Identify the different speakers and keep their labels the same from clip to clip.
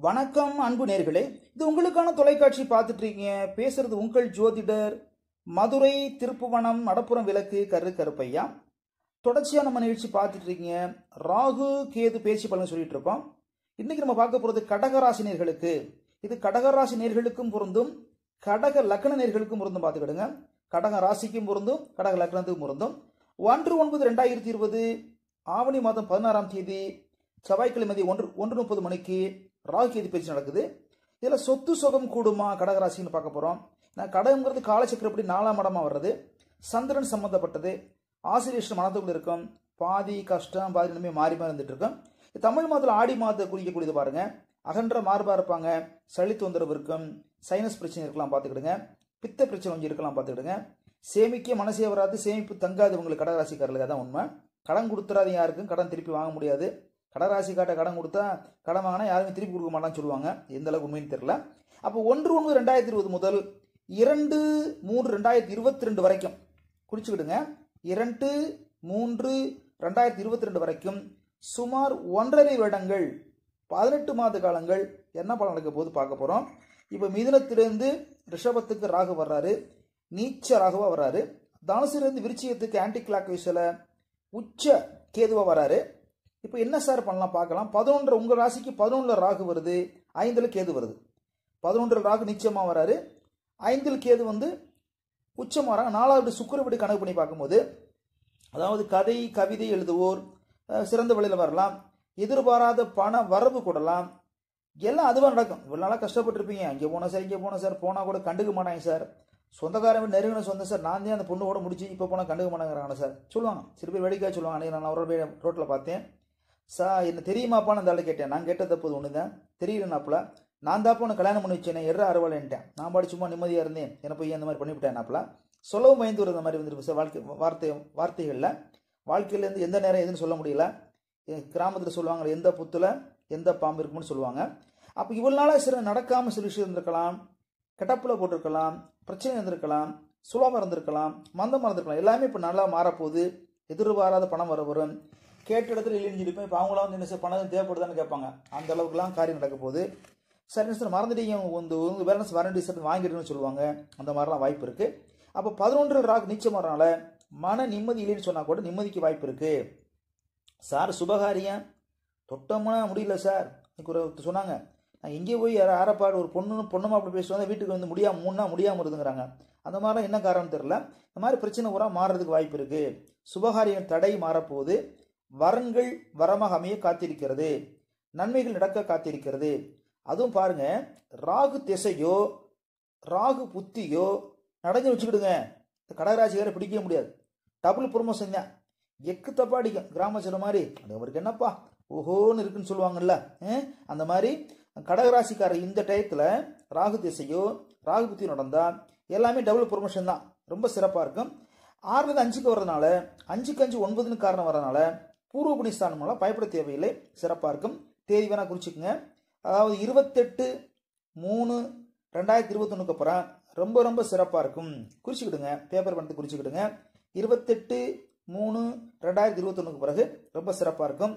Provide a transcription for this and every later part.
Speaker 1: வணக்கம் அன்பு நேர்களே இது உங்களுக்கான தொலைக்காட்சி பார்த்துட்டு இருக்கீங்க பேசுறது உங்கள் ஜோதிடர் மதுரை திருப்புவனம் மடப்புறம் விளக்கு கரு கருப்பையா தொடர்ச்சியாக நம்ம நிகழ்ச்சி பார்த்துட்டு இருக்கீங்க ராகு கேது பேச்சு பலன் சொல்லிட்டு இருக்கோம் இன்னைக்கு நம்ம பார்க்க போகிறது கடகராசி நேர்களுக்கு இது கடகராசி நேர்களுக்கும் பொருந்தும் கடக லக்ன நேர்களுக்கும் பொருந்தும் பார்த்துக்கிடுங்க கடக ராசிக்கும் பொருந்தும் கடக லக்னத்துக்கும் பொருந்தும் ஒன்று ஒன்பது ரெண்டாயிரத்தி இருபது ஆவணி மாதம் பதினாறாம் தேதி செவ்வாய்க்கிழமை மதியம் ஒன்று ஒன்று முப்பது மணிக்கு ராகு கேது பேச்சு நடக்குது இதில் சொத்து சுகம் கூடுமா கடகராசின்னு பார்க்க போகிறோம் நான் கடகங்கிறது காலச்சக்கரப்படி நாலாம் இடமா வர்றது சந்திரன் சம்பந்தப்பட்டது ஆசிரியர் மனத்துக்குள்ள இருக்கும் பாதி கஷ்டம் பாதி நிலைமை மாறி மாறி இருந்துட்டு இருக்கும் இது தமிழ் மாதத்தில் ஆடி மாதத்தை குறிக்கக்கூடியது பாருங்க அகன்ற மார்பா இருப்பாங்க சளி தொந்தரவு இருக்கும் சைனஸ் பிரச்சனை இருக்கலாம் பார்த்துக்கிடுங்க பித்த பிரச்சனை கொஞ்சம் இருக்கலாம் பார்த்துக்கிடுங்க சேமிக்க மனசே வராது சேமிப்பு தங்காது உங்களுக்கு கடகராசிக்காரர்களுக்கு அதான் உண்மை கடன் கொடுத்துறாதீங்க யாருக்கும் கடன் திருப்பி வாங்க முடியாது கடகராசிக்காட்ட கடன் கொடுத்தா கடன் வாங்கினா யாருமே திருப்பி கொடுக்க மாட்டான்னு சொல்லுவாங்க எந்த அளவுக்கு உண்மைன்னு தெரியல அப்போ ஒன்று ஒன்று ரெண்டாயிரத்தி இருபது முதல் இரண்டு மூன்று ரெண்டாயிரத்தி இருபத்தி ரெண்டு வரைக்கும் குறிச்சுக்கிடுங்க இரண்டு மூன்று ரெண்டாயிரத்தி இருபத்தி ரெண்டு வரைக்கும் சுமார் ஒன்றரை வருடங்கள் பதினெட்டு மாத காலங்கள் என்ன பலன் நடக்க போது பார்க்க போகிறோம் இப்போ மிதுனத்திலிருந்து ரிஷபத்துக்கு ராகு வர்றாரு நீச்ச ராகுவா வர்றாரு தனுசிலிருந்து விருச்சிகத்துக்கு ஆன்டி கிளாக் வைஸில் உச்ச கேதுவா வராரு இப்போ என்ன சார் பண்ணலாம் பார்க்கலாம் பதினொன்று உங்கள் ராசிக்கு பதினொன்றில் ராகு வருது ஐந்தில் கேது வருது பதினொன்றில் ராகு நிச்சயமாக வராரு ஐந்தில் கேது வந்து உச்சம் வராங்க நாலாவது சுக்கரப்படி கணக்கு பண்ணி பார்க்கும்போது அதாவது கதை கவிதை எழுதுவோர் அஹ், சிறந்த வழியில் வரலாம் எதிர்பாராத பண வரவு கூடலாம் எல்லாம் அதுவாக நடக்கும் இவ்வளோ நாளாக கஷ்டப்பட்டிருப்பீங்க இங்கே போனோம் சார் இங்கே போனோம் சார் போனால் கூட கண்டுக்க மாட்டாங்க சார் சொந்தக்காரன் நெருங்கின சொந்தம் சார் நான் தான் அந்த பொண்ணு கூட முடிச்சு இப்போ போனால் கண்டுக்க மாட்டாங்கிறாங்க சார் சொல்லுவாங்க சில பேர் வேடிக்கையாக சொல்லுவாங்க அன்னைக்கு நான் அவரோட ரோட்டில் பார்த்தேன் சார் என்ன தெரியுமாப்பான்னு அந்த ஆளு கேட்டேன் நான் கேட்ட தப்பு ஒன்று தான் தெரியலனாப்புல நான் தான் உனக்கு கல்யாணம் பண்ணி வச்சேன் எற அறுவலைன்ட்டேன் நான் பாடி சும்மா நிம்மதியாக இருந்தேன் என்ன போய் அந்த மாதிரி பண்ணிவிட்டேன் நாப்புல சொல்லவும் பயந்து வருது மாதிரி வந்துருக்கு சார் வாழ்க்கை வார்த்தை வார்த்தைகளில் வாழ்க்கையிலேருந்து எந்த நேரம் எதுன்னு சொல்ல முடியல கிராமத்தில் சொல்லுவாங்க எந்த புத்துல எந்த பாம்பு இருக்கும்னு சொல்லுவாங்க அப்போ இவ்வளோ நாளாக சில நடக்காமல் சில விஷயம் இருந்திருக்கலாம் கெட்டப்பில் போட்டிருக்கலாம் பிரச்சனை இருந்திருக்கலாம் சுலபம் இருந்திருக்கலாம் மந்தமாக இருந்திருக்கலாம் எல்லாமே இப்போ நல்லா மாறப்போகுது எதிர்பாராத பணம் வர வரும் கேட்ட இடத்துல இல்லைன்னு சொல்லிப்போம் இப்போ அவங்களாம் வந்து என்ன சார் பணம் தேவைப்படுதான்னு கேட்பாங்க அந்த அளவுக்குலாம் காரியம் நடக்க போகுது சரி சார் மறந்துட்டீங்க உங்க உங்கள் பேலன்ஸ் வாரண்டி சார் வாங்கிடுன்னு சொல்லுவாங்க அந்த மாதிரிலாம் வாய்ப்பு இருக்குது அப்போ பதினொன்று ராக் நிச்சயம் வரனால மன நிம்மதி இல்லைன்னு சொன்னால் கூட நிம்மதிக்கு வாய்ப்பு இருக்குது சார் சுபகாரியம் தொட்டோம்னா முடியல சார் இன்னைக்கு ஒரு ஒருத்தர் சொன்னாங்க நான் எங்கே போய் யார ஆரப்பாடு ஒரு பொண்ணு பொண்ணுமா அப்படி பேசுவாங்க வீட்டுக்கு வந்து முடியாம மூணா முடியாமல் இருந்துங்கிறாங்க அந்த மாதிரிலாம் என்ன காரணம் தெரில இந்த மாதிரி பிரச்சனை பூரா மாறுறதுக்கு வாய்ப்பு இருக்குது சுபகாரியம் தடை மாறப்போகுது வரன்கள் வரமாக அமைய காத்திருக்கிறது நன்மைகள் நடக்க காத்திருக்கிறது அதுவும் பாருங்க ராகு திசையோ ராகு புத்தியோ நடந்து வச்சுக்கிடுங்க இந்த கடகராசிக்காரை பிடிக்கவே முடியாது டபுள் ப்ரொமோஷன் தான் எக்கு தப்பா அடிக்கும் கிராம சொல்ல மாதிரி அது அவருக்கு என்னப்பா ஓஹோன்னு இருக்குன்னு சொல்லுவாங்கல்ல அஹ், அந்த மாதிரி கடகராசிக்காரர் இந்த டயத்தில் ராகு திசையோ ராகு புத்தி நடந்தால் எல்லாமே டபுள் ப்ரொமோஷன் தான் ரொம்ப சிறப்பாக இருக்கும் ஆறுலேருந்து அஞ்சுக்கு வர்றதுனால அஞ்சுக்கு அஞ்சு ஒன்பதுன்னு காரணம் வரதுனால பூர்வ புனிஸ்தானம் மூலம் பயப்பட தேவையில்லை சிறப்பாக இருக்கும் தேதி வேணால் குறிச்சிக்கங்க அதாவது இருபத்தெட்டு மூணு ரெண்டாயிரத்தி இருபத்தொன்னுக்கு அப்புறம் ரொம்ப ரொம்ப சிறப்பாக இருக்கும் குறிச்சிக்கிடுங்க பேப்பர் பண்ணி குறிச்சிக்கிடுங்க இருபத்தெட்டு மூணு ரெண்டாயிரத்தி இருபத்தொன்னுக்கு பிறகு ரொம்ப சிறப்பாக இருக்கும்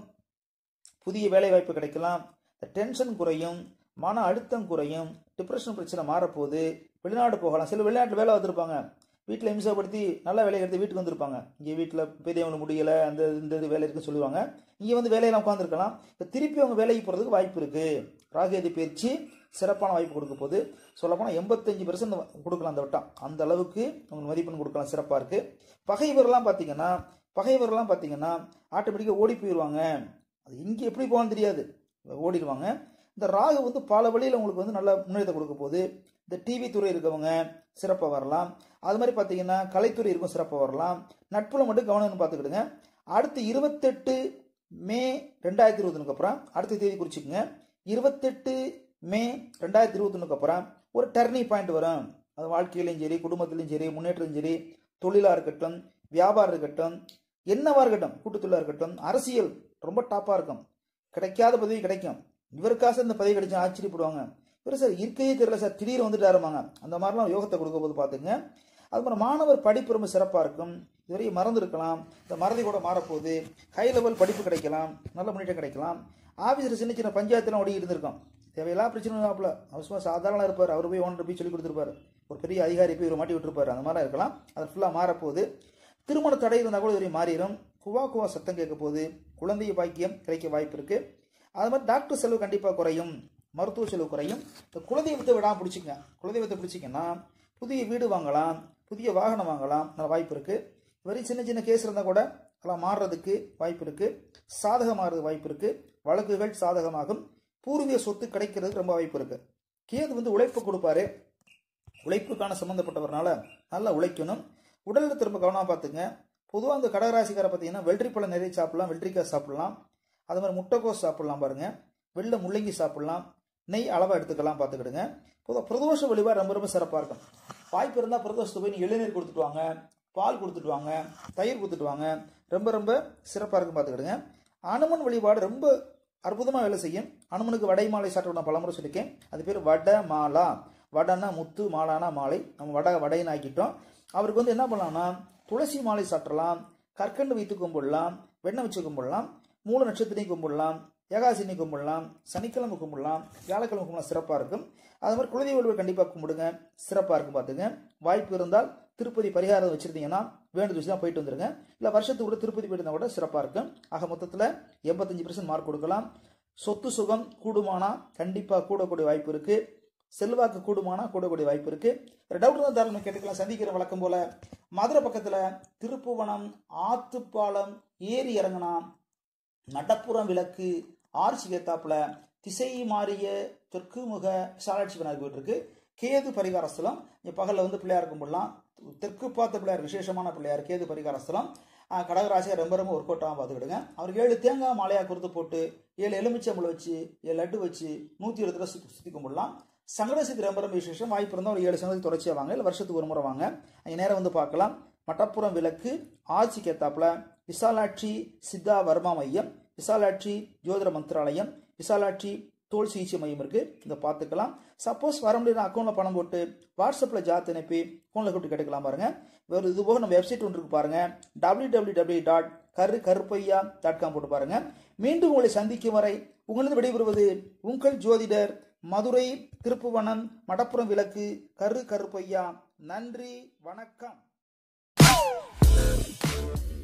Speaker 1: புதிய வேலை வாய்ப்பு கிடைக்கலாம் இந்த டென்ஷன் குறையும் மன அழுத்தம் குறையும் டிப்ரெஷன் பிரச்சனை மாறப்போகுது வெளிநாடு போகலாம் சில வெளிநாட்டில் வேலை வந்திருப்பாங்க வீட்டில் இம்சப்படுத்தி நல்ல வேலையை எடுத்து வீட்டுக்கு வந்திருப்பாங்க இங்கே வீட்டில் பெரியவங்க முடியலை அந்த இந்த இது வேலை இருக்குன்னு சொல்லுவாங்க இங்கே வந்து வேலையெல்லாம் உட்காந்துருக்கலாம் இப்போ திருப்பி அவங்க வேலைக்கு போகிறதுக்கு வாய்ப்பு இருக்குது ராகேதி பயிற்சி சிறப்பான வாய்ப்பு கொடுக்க போகுது சொல்லப்போனால் எண்பத்தஞ்சு பெர்சன்ட் கொடுக்கலாம் அந்த வட்டம் அந்த அளவுக்கு உங்களுக்கு மதிப்பெண் கொடுக்கலாம் சிறப்பாக இருக்குது பகைவர்லாம் பார்த்தீங்கன்னா பகைவர்லாம் பார்த்தீங்கன்னா ஆட்டோமேட்டிக்காக ஓடி போயிடுவாங்க அது இங்கே எப்படி போகணும்னு தெரியாது ஓடிடுவாங்க இந்த ராகு வந்து பல வழியில் உங்களுக்கு வந்து நல்ல முன்னேற்றத்தை கொடுக்க போகுது இந்த டிவி துறை இருக்கவங்க சிறப்பாக வரலாம் அது மாதிரி பார்த்தீங்கன்னா கலைத்துறை இருக்கும் சிறப்பாக வரலாம் நட்புல மட்டும் கவனம்னு பார்த்துக்கிடுங்க அடுத்து இருபத்தெட்டு மே ரெண்டாயிரத்தி இருபத்தொன்னுக்கு அப்புறம் அடுத்த தேதி குறிச்சிக்கங்க இருபத்தெட்டு மே ரெண்டாயிரத்தி இருபத்தொன்னுக்கு அப்புறம் ஒரு டர்னிங் பாயிண்ட் வரும் அது வாழ்க்கையிலையும் சரி குடும்பத்திலையும் சரி முன்னேற்றத்திலும் சரி தொழிலாக இருக்கட்டும் வியாபாரம் இருக்கட்டும் என்னவா இருக்கட்டும் கூட்டுத்தொழிலாக இருக்கட்டும் அரசியல் ரொம்ப டாப்பாக இருக்கும் கிடைக்காத பதவி கிடைக்கும் இவருக்காக இந்த பதவி கிடைச்சா ஆச்சரியப்படுவாங்க இவர் சார் இருக்கையே தெரியல சார் திடீர் வந்துட்டாருமாங்க அந்த மாதிரிலாம் யோகத்தை கொடுக்க போது பார்த்துங்க அது மாதிரி மாணவர் படிப்பு ரொம்ப சிறப்பாக இருக்கும் இதுவரையும் மறந்துருக்கலாம் இந்த மறதி கூட மாறப்போகுது ஹை லெவல் படிப்பு கிடைக்கலாம் நல்ல முன்னேற்றம் கிடைக்கலாம் ஆஃபீஸில் சின்ன சின்ன பஞ்சாயத்துலாம் ஓடி இருந்திருக்கும் தேவையில்லா பிரச்சனை இல்லாப்புல அவசரமாக சாதாரண இருப்பார் அவர் போய் ஓனர் போய் சொல்லி கொடுத்துருப்பாரு ஒரு பெரிய அதிகாரி போய் இவர் மாட்டி விட்டுருப்பாரு அந்த மாதிரிலாம் இருக்கலாம் அது ஃபுல்லாக மாறப்போகுது திருமண தடை இருந்தால் கூட இதுவரை மாறிடும் குவா குவா சத்தம் கேட்க போகுது குழந்தை பாக்கியம் கிடைக்க வாய்ப்பு இருக்குது அது மாதிரி டாக்டர் செலவு கண்டிப்பாக குறையும் மருத்துவ செலவு குறையும் இந்த குலதெய்வத்தை விடாமல் பிடிச்சிங்க குலதெய்வத்தை பிடிச்சிங்கன்னா புதிய வீடு வாங்கலாம் புதிய வாகனம் வாங்கலாம் நல்ல வாய்ப்பு இருக்குது வெறி சின்ன சின்ன கேஸ் இருந்தால் கூட அதெல்லாம் மாறுறதுக்கு வாய்ப்பு இருக்குது சாதகமாகிறது வாய்ப்பு இருக்குது வழக்குகள் சாதகமாகும் பூர்வீக சொத்து கிடைக்கிறதுக்கு ரொம்ப வாய்ப்பு இருக்குது கேது வந்து உழைப்பு கொடுப்பாரு உழைப்புக்கான சம்மந்தப்பட்டவர்னால நல்லா உழைக்கணும் உடலில் திரும்ப கவனமாக பார்த்துங்க பொதுவாக அந்த கடகராசிக்காரை பார்த்தீங்கன்னா வெள்ளரி பழம் நிறைய சாப்பிடலாம் வெள்ளரிக்காய் சாப்பிடலாம் அது மாதிரி முட்டைக்கோஸ் சாப்பிடலாம் பாருங்க வெள்ளை முள்ளங்கி சாப்பிடலாம் நெய் அளவாக எடுத்துக்கலாம் பார்த்துக்கிடுங்க பொதுவாக பிரதோஷ வழிபாடு ரொம்ப ரொம்ப சிறப்பாக இருக்கும் வாய்ப்பு இருந்தால் பிரதோஷத்தை போய் நீ இளநீர் கொடுத்துட்டு வாங்க பால் கொடுத்துட்டு வாங்க தயிர் கொடுத்துட்டு வாங்க ரொம்ப ரொம்ப சிறப்பாக இருக்கும் பார்த்துக்கிடுங்க அனுமன் வழிபாடு ரொம்ப அற்புதமாக வேலை செய்யும் அனுமனுக்கு வடை மாலை சாப்பிட்டு நான் பலமுறை சொல்லியிருக்கேன் அது பேர் வட மாலா வடனா முத்து மாலானா மாலை நம்ம வட வடைன்னு ஆக்கிட்டோம் அவருக்கு வந்து என்ன பண்ணலாம்னா துளசி மாலை சாப்பிடலாம் கற்கண்டு வைத்து கும்பிடலாம் வெண்ணெய் வச்சு கும்பிடலாம் மூல நட்சத்திரையும் கும்பிடலாம் ஏகாசினி கும்பிடலாம் சனிக்கிழமை கும்பிடலாம் வியாழக்கிழமை கும்பிடலாம் சிறப்பாக இருக்கும் அது மாதிரி குலதெய்வ வழிபாடு கண்டிப்பாக கும்பிடுங்க சிறப்பாக இருக்கும் பார்த்துங்க வாய்ப்பு இருந்தால் திருப்பதி பரிகாரம் வச்சுருந்தீங்கன்னா வேண்டு வச்சு தான் போயிட்டு வந்துருங்க இல்லை வருஷத்துக்கு கூட திருப்பதி போயிட்டு இருந்தால் கூட சிறப்பாக இருக்கும் ஆக மொத்தத்தில் எண்பத்தஞ்சு பர்சன்ட் மார்க் கொடுக்கலாம் சொத்து சுகம் கூடுமானா கண்டிப்பாக கூடக்கூடிய வாய்ப்பு இருக்குது செல்வாக்கு கூடுமானா கூடக்கூடிய வாய்ப்பு இருக்கு ஒரு டவுட் தான் தாராளமாக கேட்டுக்கலாம் சந்திக்கிற வழக்கம் போல மதுரை பக்கத்தில் திருப்புவனம் ஆத்துப்பாலம் ஏரி இறங்கினா நடப்புறம் விளக்கு ஆர்ச்சி ஏத்தாப்புல திசை மாறிய தெற்கு முக விசாலாட்சி விநாயகர் போயிட்டு இருக்கு கேது பரிகாரஸ்தலம் இங்கே பகலில் வந்து பிள்ளையார் கும்பிடலாம் தெற்கு பார்த்த பிள்ளையார் விசேஷமான பிள்ளையார் கேது பரிகாரஸ்தலம் கடகராசியாக ரொம்ப ரொம்ப ஒர்க் அவுட் ஆகாம பார்த்துக்கிடுங்க அவருக்கு ஏழு தேங்காய் மாலையாக கொடுத்து போட்டு ஏழு எலுமிச்சம்பளம் வச்சு ஏழு லட்டு வச்சு நூற்றி இருபது ரூபா சுற்றி சுற்றி கும்பிடலாம் சங்கட சித்தி ரொம்ப ரொம்ப விசேஷம் வாய்ப்பு இருந்தால் ஒரு ஏழு சங்கதி தொடர்ச்சியாக வாங்க இல்லை வருஷத்துக்கு ஒரு முறை வாங்க அங்கே நேரம் வந்து பார்க்கலாம் மட்டப்புறம் விளக்கு ஆட்சிக்கு ஏத்தாப்புல விசாலாட்சி சித்தா வர்மா மையம் விசாலாட்சி ஜோதிட மந்திராலயம் விசாலாட்சி தோல் சிகிச்சை மையம் இருக்கு இதை பார்த்துக்கலாம் சப்போஸ் வர முடியாத அக்கௌண்ட்டில் பணம் போட்டு வாட்ஸ்அப்பில் ஜாத் அனுப்பி ஃபோனில் கூப்பிட்டு கேட்டுக்கலாம் பாருங்க வேறு இது போக நம்ம வெப்சைட் ஒன்று இருக்கு பாருங்க டபிள்யூ டபிள்யூ டபிள்யூ டாட் கரு கருப்பையா டாட் காம் போட்டு பாருங்க மீண்டும் உங்களை சந்திக்கும் வரை உங்களது விடைபெறுவது உங்கள் ஜோதிடர் மதுரை திருப்புவனம் மடப்புறம் விளக்கு கரு கருப்பையா நன்றி வணக்கம்